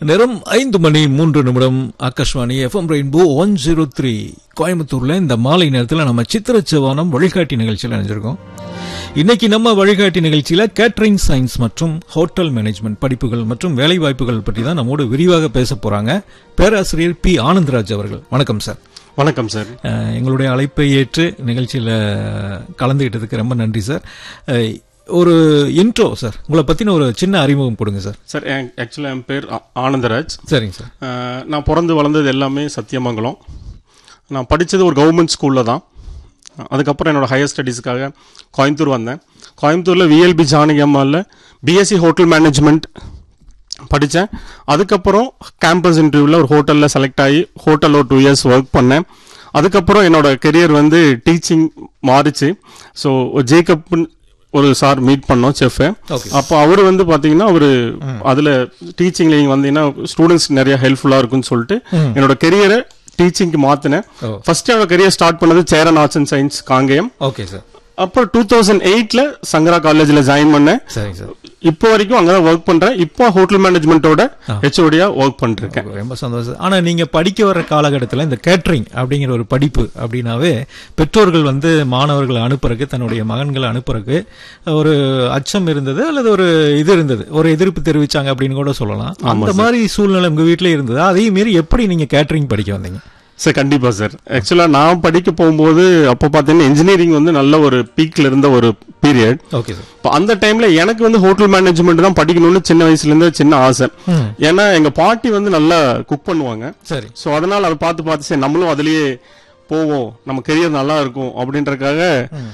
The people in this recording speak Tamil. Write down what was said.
நேரம் ஐந்து மணி மூன்று நிமிடம் Akashvani FM rainbow one zero three கோயம்புத்தூர்ல இந்த மாலை நேரத்தில் நம்ம சித்திரச்சவானம் வழிகாட்டி நிகழ்ச்சியில் நினைஞ்சிருக்கோம் இன்னைக்கு நம்ம வழிகாட்டி நிகழ்ச்சியில கேட்டரிங் சயின்ஸ் மற்றும் ஹோட்டல் மேனேஜ்மெண்ட் படிப்புகள் மற்றும் வேலை வாய்ப்புகள் பற்றி தான் நம்மோடு விரிவாக பேச போறாங்க பேராசிரியர் பி ஆனந்தராஜ் அவர்கள் வணக்கம் சார் வணக்கம் சார் அஹ், எங்களுடைய அழைப்பை ஏற்று நிகழ்ச்சியில் கலந்துகிட்டதுக்கு ரொம்ப நன்றி சார் அஹ், ஒரு இன்ட்ரோ சார் உங்களை பத்தின ஒரு சின்ன அறிமுகம் கொடுங்க சார் சார் ஆக்சுவலாக என் பேர் ஆ- ஆனந்தராஜ் சரிங்க சார் அஹ், நான் பிறந்து வளர்ந்தது எல்லாமே சத்தியமங்கலம் நான் படித்தது ஒரு கவர்மெண்ட் ஸ்கூலில் தான் அதுக்கப்புறம் என்னோட ஹையர் ஸ்டடீஸுக்காக கோயம்புத்தூர் வந்தேன் கோயம்புத்தூரில் விஎல்பி ஜானகி அம்மாவில் பிஎஸ்சி ஹோட்டல் மேனேஜ்மெண்ட் படித்தேன் அதுக்கப்புறம் கேம்பஸ் இன்டர்வியூவில் ஒரு ஹோட்டலில் செலக்ட் ஆகி ஹோட்டலில் ஒரு டூ இயர்ஸ் ஒர்க் பண்ணேன் அதுக்கப்புறம் என்னோட கெரியர் வந்து டீச்சிங் மாறிச்சு ஸோ ஜேக்கப்னு ஒரு சார் மீட் பண்ணோம் செஃப் Okay. அப்போ அவர் வந்து பாத்தீங்கன்னா அவர் அதுல டீச்சிங்ல நீங்க வந்தீங்கன்னா ஸ்டூடெண்ட்ஸ் நிறைய ஹெல்ப்ஃபுல்லா இருக்கும்னு சொல்லிட்டு என்னோட கெரியரை டீச்சிங்க்கு மாத்தினேன் ஓ. ஃபர்ஸ்ட் என்னோட கெரியர் ஸ்டார்ட் பண்ணது Cheran arts and science Kangeyam okay sir அப்புறம் டூ தௌசண்ட் எயிட்ல சங்கரா காலேஜ்ல ஜாயின் பண்ணேன் சரிங்க சார் இப்போ வரைக்கும் அங்கதான் ஒர்க் பண்றேன் இப்போ ஹோட்டல் மேனேஜ்மெண்ட்டோட ஹெச்ஓடியா ஒர்க் பண்ணிருக்கேன் ரொம்ப சந்தோஷம் ஆனா நீங்க படிக்க வர்ற காலகட்டத்தில் இந்த கேட்டரிங் அப்படிங்கிற ஒரு படிப்பு அப்படின்னாவே பெற்றோர்கள் வந்து மாணவர்களை அனுப்புறதுக்கு தன்னுடைய மகன்களை அனுப்புறதுக்கு ஒரு அச்சம் இருந்தது அல்லது ஒரு இது இருந்தது ஒரு எதிர்ப்பு தெரிவிச்சாங்க அப்படின்னு கூட சொல்லலாம் அந்த மாதிரி சூழ்நிலை உங்க வீட்டிலே இருந்தது அதையும் மீறி எப்படி நீங்க கேட்டரிங் படிக்க வந்தீங்க சார் கண்டிப்பா சார் ஆக்சுவலா நான் படிக்க போகும்போது அப்போ பாத்தீங்கன்னா இன்ஜினியரிங் வந்து நல்ல ஒரு பீக்ல இருந்த ஒரு பீரியட் ஓகே சார் இப்போ அந்த டைம்ல எனக்கு வந்து ஹோட்டல் மேனேஜ்மெண்ட் தான் படிக்கணும்னு சின்ன வயசுல இருந்து சின்ன ஆசை ம். ஏன்னா எங்க பாட்டி வந்து நல்லா குக் பண்ணுவாங்க சரி ஸோ அதனால அதை பார்த்து பார்த்து சரி நம்மளும் அதுலயே போவோம் நம்ம கெரியர் நல்லா இருக்கும் அப்படின்றதுக்காக